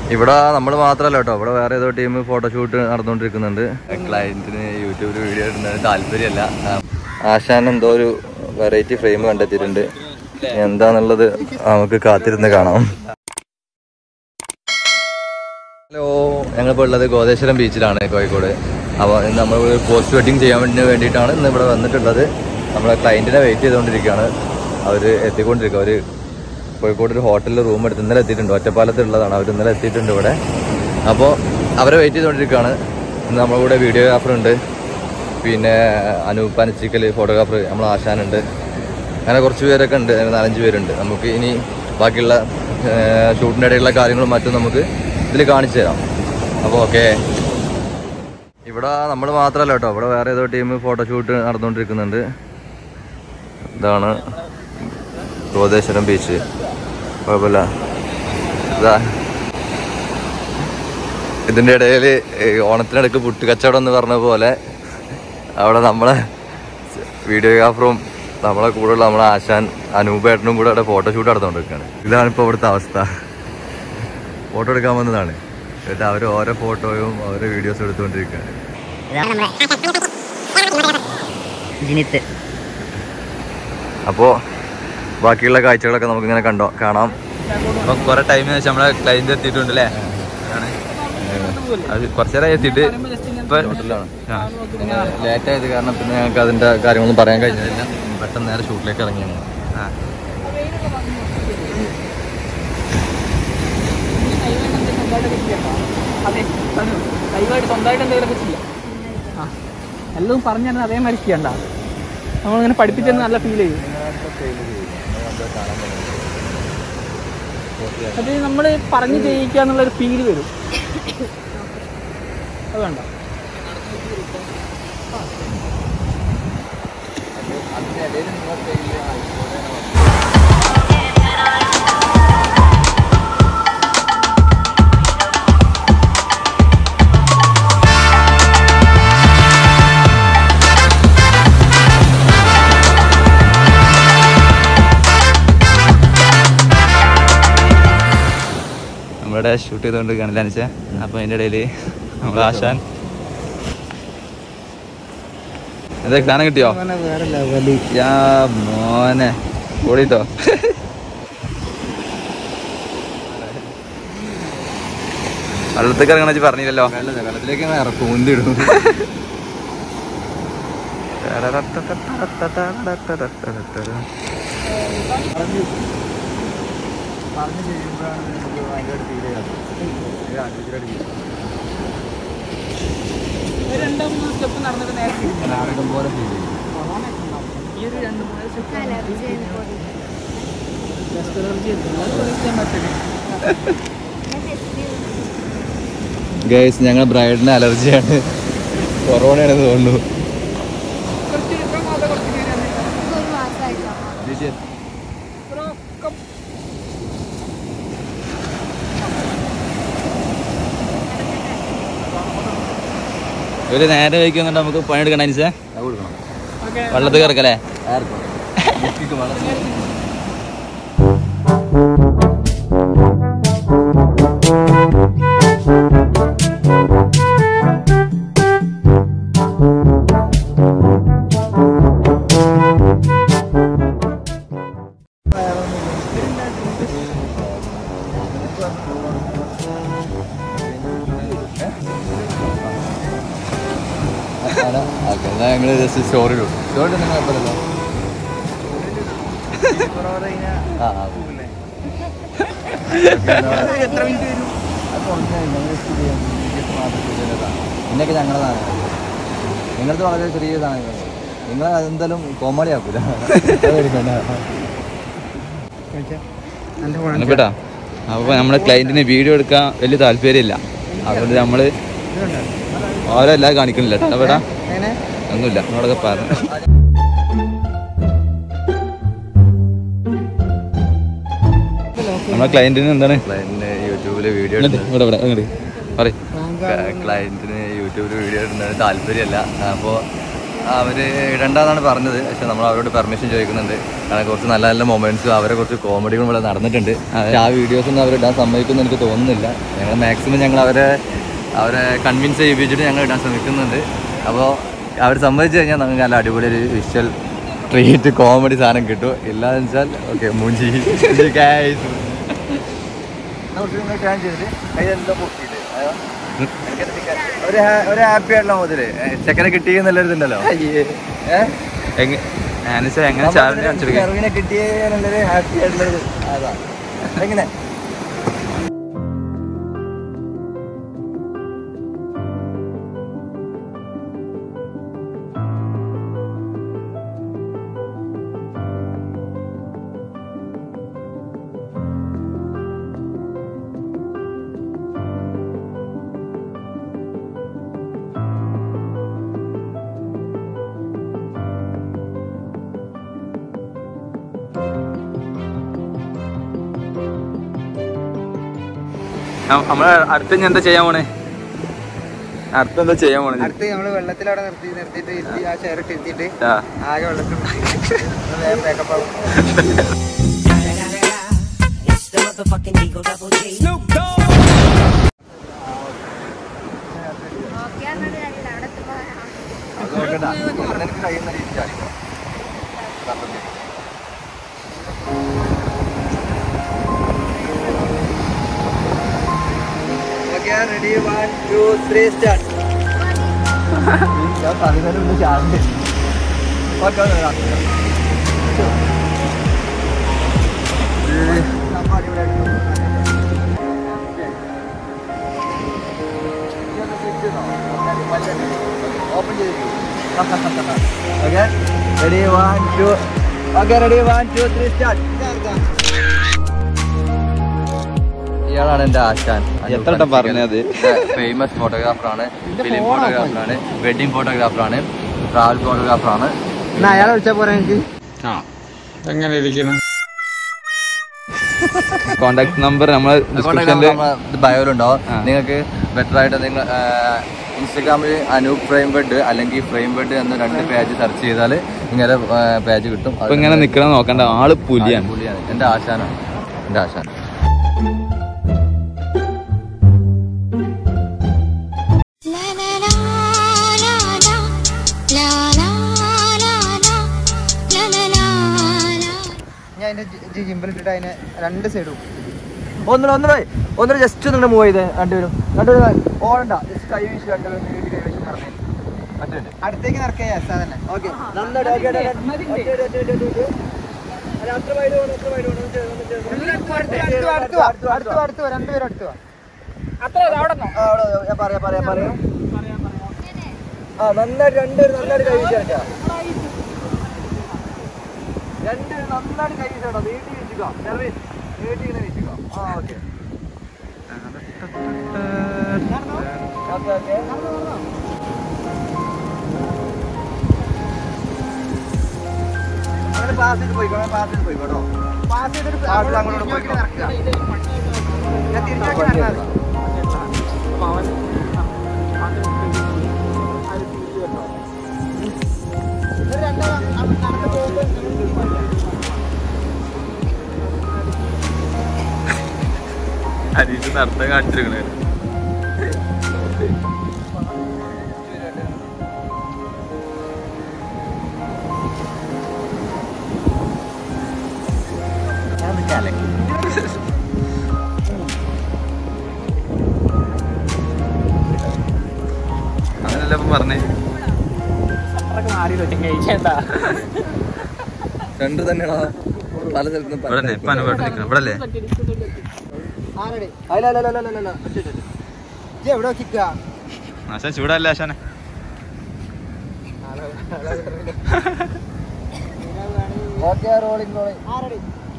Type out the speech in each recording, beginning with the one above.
ഇവിടെ നമ്മൾ മാത്രമല്ല കേട്ടോ ഇവിടെ വേറെ ഏതോ ടീം ഫോട്ടോഷൂട്ട് നടന്നുകൊണ്ടിരിക്കുന്നുണ്ട് ക്ലയന്റിന് യൂട്യൂബിൽ വീഡിയോ ഇടുന്നതിന് താല്പര്യമല്ല ആശാൻ എന്തോ ഒരു വെറൈറ്റി ഫ്രെയിം കണ്ടെത്തിയിട്ടുണ്ട് എന്താന്നുള്ളത് നമുക്ക് കാത്തിരുന്ന് കാണാം ഹലോ ഞങ്ങളിപ്പോൾ ഉള്ളത് ഗോതേശ്വരം ബീച്ചിലാണ് കോഴിക്കോട് അപ്പോൾ ഇന്ന് നമ്മൾ പോസ്റ്റ് വെഡിങ് ചെയ്യാൻ വേണ്ടി വേണ്ടിയിട്ടാണ് ഇന്ന് ഇവിടെ വന്നിട്ടുള്ളത് നമ്മളെ ക്ലയൻറ്റിനെ വെയിറ്റ് ചെയ്തുകൊണ്ടിരിക്കുകയാണ് അവർ എത്തിക്കൊണ്ടിരിക്കുക അവർ കോഴിക്കോട് ഒരു ഹോട്ടലിൽ റൂം എടുത്ത് ഇന്നലെ എത്തിയിട്ടുണ്ട് ഒറ്റപ്പാലത്തുള്ളതാണ് അവർ ഇന്നലെ എത്തിയിട്ടുണ്ട് ഇവിടെ അപ്പോൾ അവരെ വെയിറ്റ് ചെയ്തുകൊണ്ടിരിക്കുകയാണ് ഇന്ന് നമ്മുടെ കൂടെ വീഡിയോഗ്രാഫർ ഉണ്ട് പിന്നെ അനൂപ് അനച്ചിക്കൽ ഫോട്ടോഗ്രാഫർ നമ്മൾ ആശാനുണ്ട് അങ്ങനെ കുറച്ച് പേരൊക്കെ ഉണ്ട് അങ്ങനെ നാലഞ്ച് പേരുണ്ട് നമുക്ക് ഇനി ബാക്കിയുള്ള ഷൂട്ടിൻ്റെ ഇടയിലുള്ള കാര്യങ്ങളും മറ്റും നമുക്ക് ഇതിൽ കാണിച്ചു തരാം അപ്പോൾ ഓക്കെ ഇവിടെ നമ്മൾ മാത്രമല്ല കേട്ടോ ഇവിടെ വേറെ ഏതോ ടീം ഫോട്ടോഷൂട്ട് നടന്നുകൊണ്ടിരിക്കുന്നുണ്ട് ഇതാണ് ഗോതേശ്വരം ബീച്ച് കുഴപ്പമില്ല ഇതാ ഇതിൻ്റെ ഇടയിൽ ഓണത്തിനിടയ്ക്ക് പുട്ട് കച്ചവടം എന്ന് പറഞ്ഞ പോലെ അവിടെ നമ്മളെ വീഡിയോഗ്രാഫറും നമ്മളെ കൂടെയുള്ള നമ്മളെ ആശാൻ അനൂപേട്ടനും കൂടെ അവിടെ ഫോട്ടോഷൂട്ട് നടന്നുകൊണ്ടിരിക്കുകയാണ് ഇതാണ് ഇപ്പോൾ ഇവിടുത്തെ അവസ്ഥ ഫോട്ടോ എടുക്കാൻ വന്നതാണ് എന്നിട്ട് അവർ ഓരോ ഫോട്ടോയും ഓരോ വീഡിയോസും എടുത്തുകൊണ്ടിരിക്കുകയാണ് ജിനിത്ത് അപ്പോൾ ബാക്കിയുള്ള കാഴ്ചകളൊക്കെ നമുക്കിങ്ങനെ കണ്ടോ കാണാം അപ്പം കുറെ ടൈമിന് ശേഷം നമ്മളെ ക്ലൈന്റ് എത്തിയിട്ടുണ്ട് അല്ലേ ആണ്. അത് കുറച്ചേരം എത്തിയിട്ട് ഇപ്പൊ ആ. ലേറ്റ് ആയത് കാരണം പിന്നെ ഞങ്ങൾക്ക് അതിൻ്റെ കാര്യങ്ങളൊന്നും പറയാൻ കഴിഞ്ഞില്ല പെട്ടെന്ന് നേരെ ഷൂട്ടിലേക്ക് ഇറങ്ങിയാണ് ആ. അതെ ലൈവായിട്ട് സ്വന്തമായിട്ട് എന്തെങ്കിലുമൊക്കെ ചെയ്യാം ആ എല്ലാം പറഞ്ഞു തന്നെ അതേമാതിരി ചെയ്യണ്ട നമ്മളിങ്ങനെ പഠിപ്പിച്ചെന്ന് നല്ല ഫീൽ ചെയ്യും അത് നമ്മൾ പറഞ്ഞു ചെയ്യിക്കുക എന്നുള്ളൊരു ഫീൽ വരും അത് വേണ്ട നമ്മളിവിടെ ഷൂട്ട് ചെയ്തുകൊണ്ടിരിക്കുകയാണ് അനിച്ച അപ്പൊ അതിന്റെ ഇടയിൽ നമ്മൾ ആശാൻ എന്താ സാധനം കിട്ടിയോ യാ മോനെ ഓടിട്ടോ വെള്ളത്തേക്ക് ഇറങ്ങണ വെച്ച് പറഞ്ഞില്ലല്ലോ വെള്ളത്തിലേക്ക് ഇറക്കും ഉന്തിടും ഒരു രണ്ട് മൂന്ന് സ്റ്റെപ്പ് നടന്നിട്ട് നേരെ തിരിഞ്ഞു. നാടകം പോലെ ഫീൽ ചെയ്യും ഈ ഒരു രണ്ട് മൂന്ന് സ്റ്റെപ്പ് ജസ്റ്റ് അലർജി ചെയ്യാൻ പറ്റില്ല ഗൈസ് ഞങ്ങൾ ബ്രൈഡിന് അലർജിയാണ് കൊറോണയാണെന്ന് തോന്നുന്നു കുറച്ച് ഇത്ര മാത്രം കുറച്ച് കയറി ഒരു നേരെ വയ്ക്കുന്നുണ്ട് നമുക്ക് പണിയെടുക്കണ്ട അനിച്ച ഓക്കെ വെള്ളത്തിൽ കിടക്കല്ലേ എന്നാ ഞങ്ങൾ ജസ്റ്റ് സ്റ്റോറി ഇടും സ്റ്റോറി ഇടുന്ന കുഴപ്പമില്ലല്ലോ ആ ആ. എത്ര മിനിറ്റ് വരും അത് കുറച്ച് ഞങ്ങൾ just ചെയ്യാം. just മാത്രം ചെയ്യുന്നതാണ്. പിന്നൊക്കെ ഞങ്ങളുടെ സാധനങ്ങൾ നിങ്ങളത് വളരെ ചെറിയ സാധനങ്ങൾ നിങ്ങൾ അതെന്തായാലും കോമഡി ആക്കൂല കേട്ടാ അപ്പൊ നമ്മുടെ ക്ലയന്റിന് വീഡിയോ എടുക്കാൻ വലിയ താല്പര്യമില്ല അതുകൊണ്ട് നമ്മള് ഓരോ എല്ലാം കാണിക്കുന്നില്ല കേട്ടോ പേട്ടാ ഒന്നുമില്ല നമ്മളൊക്കെ പറഞ്ഞു നമ്മളെ ക്ലയന്റിന് എന്താണ് ക്ലയന്റിന് യൂട്യൂബിൽ വീഡിയോ ഇങ്ങോട്ട് ഇവിടെ ഇവിടെ ഇങ്ങോട്ട് പറയ് ക്ലയന്റിന് യൂട്യൂബിൽ വീഡിയോ ഇടുന്നതിന് താല്പര്യമല്ല അപ്പോൾ അവർ ഇടണ്ടെന്നാണ് പറഞ്ഞത് പക്ഷെ നമ്മൾ അവരോട് പെർമിഷൻ ചോദിക്കുന്നുണ്ട് കാരണം കുറച്ച് നല്ല നല്ല മൊമെന്റ്സും അവരെ കുറച്ച് കോമഡികളും ഇവിടെ നടന്നിട്ടുണ്ട് പക്ഷെ ആ വീഡിയോസ് ഒന്നും അവർ ഇടാൻ സമ്മതിക്കുമെന്ന് എനിക്ക് തോന്നുന്നില്ല ഞങ്ങൾ മാക്സിമം ഞങ്ങൾ അവരെ അവരെ കൺവിൻസ് ചെയ്യിപ്പിച്ചിട്ട് ഞങ്ങൾ ഇടാൻ ശ്രമിക്കുന്നുണ്ട് അപ്പോൾ അവർ സമ്മതിച്ചു കഴിഞ്ഞാൽ നമുക്ക് നല്ല അടിപൊളി ഒരു വിഷ്വൽ ട്രീറ്റ് കോമഡി സാധനം കിട്ടും ഇല്ലാന്ന് വെച്ചാൽ ഓക്കെ മൂഞ്ചി guys. നമുക്ക് ഇങ്ങനെ plan ചെയ്തിട്ട് കയ്യിലെന്തോ പൊക്കിയിട്ട്, അയ്യോ. ഒരു ഹാ- ഒരു ഹാപ്പി ആയിട്ടുള്ള മുതല് ചെക്കനെ കിട്ടിയെന്നുള്ള ഇതുണ്ടല്ലോ ഏഹ് എങ്ങ- ഞാനിച്ചാ എങ്ങനെ ചാലഞ്ച് കാണിച്ചെടുക്കാം ചെറുവിനെ കിട്ടിയെന്നുള്ളൊരു ഹാപ്പി ആയിട്ടുള്ളത് അതാ എങ്ങനെ നമ്മളെ അടുത്ത് ഇനി എന്താ ചെയ്യാൻ പോണേ അടുത്ത് എന്താ ചെയ്യാൻ പോണേ അടുത്ത് നമ്മള് വെള്ളത്തിൽ അവിടെ നിർത്തി നിർത്തിയിട്ട് ഇരുത്തി ആ ചെയർ ഇട്ട് ഇരുത്തിയിട്ട് ആ. ആകെ വെള്ളത്തിൽ വേഗം മേക്കപ്പ് ആവും നിനക്ക് കഴിയുന്ന രീതിയിൽ ready one two three start ഞാൻ പറയുന്നതിന് മുമ്പ് ചാടുണ്ട് ഓക്കെ ഓപ്പൺ ചെയ്തു okay ready one two okay ready one two three start ഇയാളാണ് എൻ്റെ ആശാൻ എത്ര വട്ടം പറഞ്ഞത്? ഫേമസ് ഫോട്ടോഗ്രാഫറാണ് ഫിലിം ഫോട്ടോഗ്രാഫറാണ് വെഡിങ് ഫോട്ടോഗ്രാഫറാണ് ട്രാവൽ ഫോട്ടോഗ്രാഫറാണ് എന്നാ അയാളെ വിളിച്ചാ പോരാ എനിക്ക് കോണ്ടാക്ട് നമ്പർ നമ്മളെ ഡിസ്ക്രിപ്ഷനിൽ ബയോയിലുണ്ടാവും ആ. നിങ്ങൾക്ക് ബെറ്റർ ആയിട്ട് നിങ്ങൾ ഇൻസ്റ്റഗ്രാമിൽ അനൂപ് ഫ്രെയിം ബെഡ് അല്ലെങ്കിൽ ഫ്രെയിം ബെഡ് എന്ന രണ്ട് പേജ് സെർച്ച് ചെയ്താൽ ഇങ്ങനെ പേജ് കിട്ടും ഇപ്പൊ ഇങ്ങനെ നിക്കണം നോക്കണ്ട ആള് പുലിയാണ് പുലിയാണ് എൻ്റെ ആശാനാണ് എൻ്റെ ആശാൻ La la la la la la la la la la la la la ഞാൻ അതിന്റെ ജിമ്പിലിട്ടിട്ട് അതിനെ രണ്ട് സൈഡും ഒന്നുകൂടെ ഒന്നുകൂടെ ഒന്നുകൂടെ ജസ്റ്റ് ഒന്നുകൂടെ മൂവ് ചെയ്ത് രണ്ടുപേരും രണ്ടുപേരും ഓടണ്ട ജസ്റ്റ് കൈ വീശി രണ്ടുപേരും നീട്ടി കൈ വീശി നടന്നേ മറ്റേ അടുത്തേക്ക് നടക്കുക യെസ് അതന്നെ ഓക്കെ നന്നായിട്ട് ഓക്കെ അത്ര വൈഡ് വേണം അത്ര വൈഡ് വേണം അടുത്ത് വാ, അടുത്ത് വാ, അടുത്ത് വാ, അടുത്ത് വാ, രണ്ടുപേരും അടുത്ത് വാ അത്ര അവിടെ ആ, അവിടെ ഞാൻ പറയാം പറയാം പറയാം ആ നന്നായിട്ട് രണ്ടുപേരും നന്നായിട്ട് കൈ വീശി അടക്കാം രണ്ടുപേരും നന്നായിട്ട് കൈ വീശി അടക്കാം നീട്ടി വീശിക്കോ നെർവിൻ നീട്ടി ഇങ്ങനെ വീശിക്കോ ആ ഓക്കെ ഓക്കെ ഓക്കെ അങ്ങനെ പാസ് ചെയ്ത് പോയിക്കോ പാസ് ചെയ്ത് പോയിക്കോട്ടോ പാസ് ചെയ്തിട്ട് പാസ് ചെയ്ത് അങ്ങോട്ട് നോക്കി പോയിക്കോ നടക്കുക ഞാൻ തിരിച്ചു നടന്നാൽ നടന്നു പോകുമ്പോൾ ഹരീഷ് നടത്താൻ കാണിച്ചിരിക്കണേ അങ്ങനല്ല ഇപ്പം പറഞ്ഞേ മാറി കഴിച്ചേട്ടാ രണ്ട് തന്നെയാണോ പല സ്ഥലത്തും പല ഇവിടെ ഇപ്പം അനുഭവം നിൽക്കണം ഇവിടെ അല്ലേ ആരടി അല്ല അല്ല അല്ല അല്ല അല്ല ഒറ്റ ഒറ്റ. ഇജ്ജ് എവിടെ നോക്കിക്കുക ആശാൻ ചൂടല്ലേ ആശാനെ ഓക്കെ റോളിംഗ് റോളിംഗ് ആരടി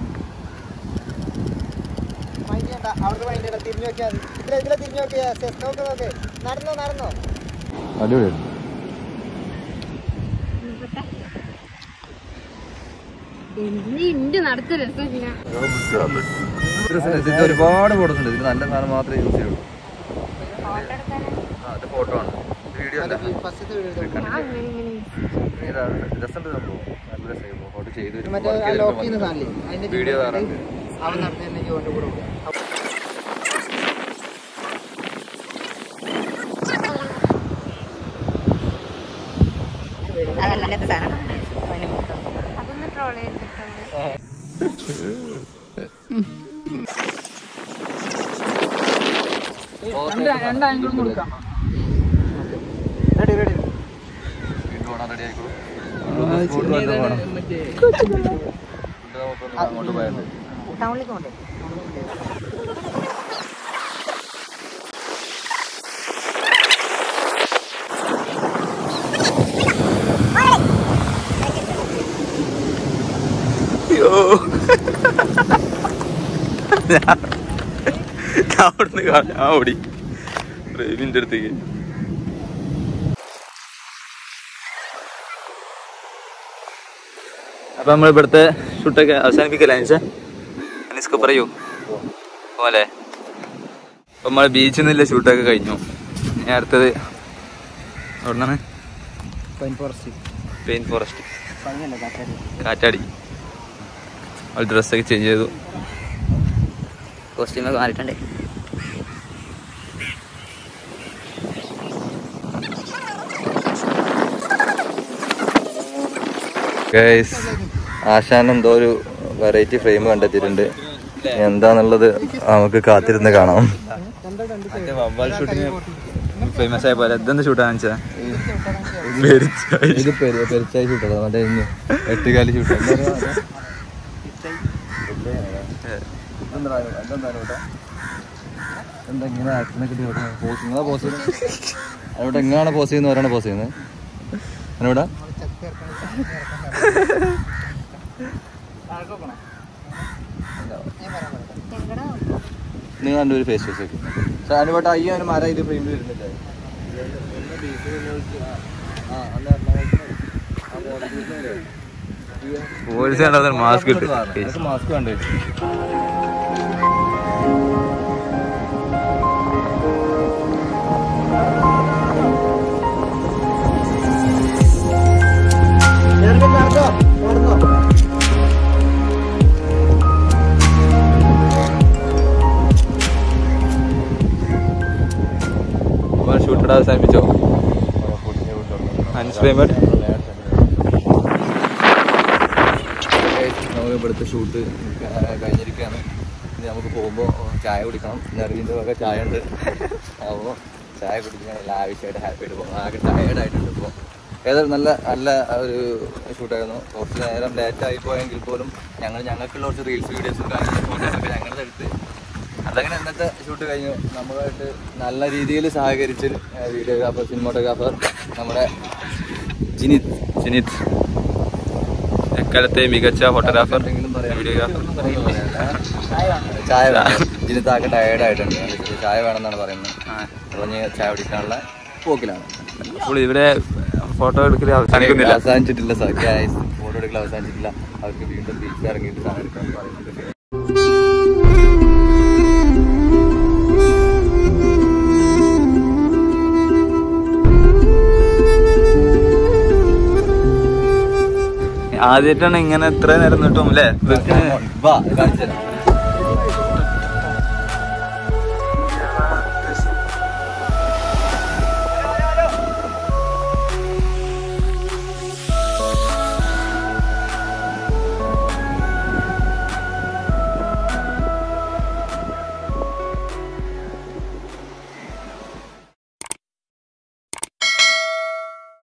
മൈൻഡ് ചെയ്യണ്ട അവിടുത്തെ മൈൻഡ് ചെയ്യണ്ട തിരിഞ്ഞു നോക്കിയാൽ മതി ഇതിലെ ഇതിലെ തിരിഞ്ഞു നോക്കിയാ നോക്ക് നോക്ക് നടന്നോ നടന്നോ അടിപൊളി എന്ത് നടത്ത രസമില്ല ഇത് ഒരുപാട് ഫോട്ടോസ് ഉണ്ട് ഇതിൽ നല്ല സാധനം മാത്രമേ യൂസ് ചെയ്യുള്ളൂ ആ, ഇത് ഫോട്ടോ ആണ് വീഡിയോ അല്ല ഫസ്റ്റത്തെ വീഡിയോ രസമുണ്ട് സംഭവം നല്ല രസമായിരുന്നു ഫോട്ടോ ചെയ്ത് മറ്റേ ആ ലോക്ക് ചെയ്യുന്ന സാധനമില്ലേ അതിന്റെ വീഡിയോ വേറെ അവൻ നടത്തുന്ന ജോന്റെ കൂടെ പോകും അതല്ല അങ്ങനത്തെ സാധനം അതൊന്ന് ട്രോൾ ചെയ്തിട്ടുണ്ട് രണ്ട് രണ്ട് ആംഗിളും കൊടുക്കാം റെഡി റെഡി വീണ്ടും ഓടാൻ റെഡി ആയിക്കോളൂ മറ്റേ അങ്ങോട്ട് പോയത് ടൗണിലേക്ക് കൊണ്ടേ അവിടുന്ന് കാണാൻ ഓടി റേവിന്റെ അടുത്തേക്ക് അപ്പൊ നമ്മൾ ഇവിടുത്തെ ഷൂട്ടൊക്കെ അവസാനിപ്പിക്കല്ലേ അനിച്ച അനിസ്ക പറയൂ പോലെ അപ്പൊ നമ്മളെ ബീച്ചിൽ നിന്നില്ല ഷൂട്ടൊക്കെ കഴിഞ്ഞു ഇനി അടുത്തത് എവിടുന്നാണ് പൈൻ ഫോറസ്റ്റ് പെയിൻ ഫോറസ്റ്റ് പൈനല്ല കാറ്റാടി കാറ്റാടി അവൾ ഡ്രസ്സൊക്കെ ചേഞ്ച് ചെയ്തു കോസ്റ്റ്യൂമൊക്കെ മാറിയിട്ടുണ്ട് ഗൈസ് ആശാൻ എന്തോ ഒരു വെറൈറ്റി ഫ്രെയിം കണ്ടെത്തിയിട്ടുണ്ട് ഇനി എന്താന്നുള്ളത് നമുക്ക് കാത്തിരുന്ന് കാണാം വവ്വാൽ ഷൂട്ടിങ് ഫേമസ് ആയ പോലെ ഇതെന്ത് ഷൂട്ടാന്ന് വെച്ചാ ഇത് പെരിച്ചായി ഷൂട്ടാണ് മറ്റേ ഇന്ന് എട്ടുകാലി ഷൂട്ട് എന്താ ഇങ്ങനെ ആക്ഷനൊക്കെ പോസ് നിങ്ങളാ പോസ് അവിടെ എങ്ങനെയാണ് പോസ് ചെയ്യുന്നത് ഒരാണ് പോസ് ചെയ്യുന്നത് അതിനോടാ നിങ്ങൾ കണ്ടൊരു ഫേസ് വാഷ് ഒക്കെ പക്ഷെ അനുപോട്ടെ അയ്യോ അതിന് മര ഇത് ഫ്രെയിമിൽ വരുന്നില്ല പോലീസ് കണ്ടത് മാസ്ക് ഇട്ട് മാസ്ക് വേണ്ട നടന്നോ നടന്നോ ഷൂട്ടഡ് അവസാനിപ്പിച്ചോ അൻസ് പേയ്മെന്റ് നമുക്ക് ഇവിടുത്തെ ഷൂട്ട് കഴിഞ്ഞിരിക്കുകയാണ് ഇനി നമുക്ക് പോകുമ്പോൾ ചായ കുടിക്കണം നെറിവിൻ്റെ വക ചായ ഉണ്ട് അപ്പോൾ ചായ കുടിക്കാൻ ലാവിഷായിട്ട് ഹാപ്പി ആയിട്ട് പോകും ആകെ ടയേർഡ് ആയിട്ടുണ്ട് ഇപ്പോൾ ഏതായാലും നല്ല നല്ല ഒരു ഷൂട്ടായിരുന്നു കുറച്ച് നേരം ലേറ്റ് ആയി പോയെങ്കിൽ പോലും ഞങ്ങൾ ഞങ്ങൾക്കുള്ള കുറച്ച് റീൽസ് വീഡിയോസും കാര്യങ്ങളും ഫോട്ടോസൊക്കെ ഞങ്ങളുടെ അടുത്ത് അതങ്ങനെ ഇന്നത്തെ ഷൂട്ട് കഴിഞ്ഞു നമ്മളുമായിട്ട് നല്ല രീതിയിൽ സഹകരിച്ച് വീഡിയോഗ്രാഫർ സിനിമോട്ടോഗ്രാഫർ നമ്മുടെ ജിനിത് ജിനിത് എക്കാലത്തെ മികച്ച ഫോട്ടോഗ്രാഫർ എന്തെങ്കിലും പറയാം വീഡിയോഗ്രാഫർ ചായ വേണം ജിനിത്താക്ക് ടയേർഡ് ആയിട്ടുണ്ട് ചായ വേണമെന്നാണ് പറയുന്നത് അപ്പോൾ ഞാൻ ചായ കുടിക്കാനുള്ള പോക്കിലാണ് അപ്പോൾ ഇവിടെ ഫോട്ടോ എടുക്കൽ അവസാനിക്കുന്നില്ല അവസാനിച്ചിട്ടില്ല സാർ ഫോട്ടോ എടുക്കൽ അവസാനിച്ചിട്ടില്ല അവർക്ക് വീണ്ടും ബീച്ചിൽ ഇറങ്ങിയിട്ട് സാധനം എടുക്കണം പറയുന്നുണ്ട് ആദ്യമായിട്ടാണ് ഇങ്ങനെ ഇത്ര നേരം നിട്ടും അല്ലേ വാ കാണിച്ചു തരാം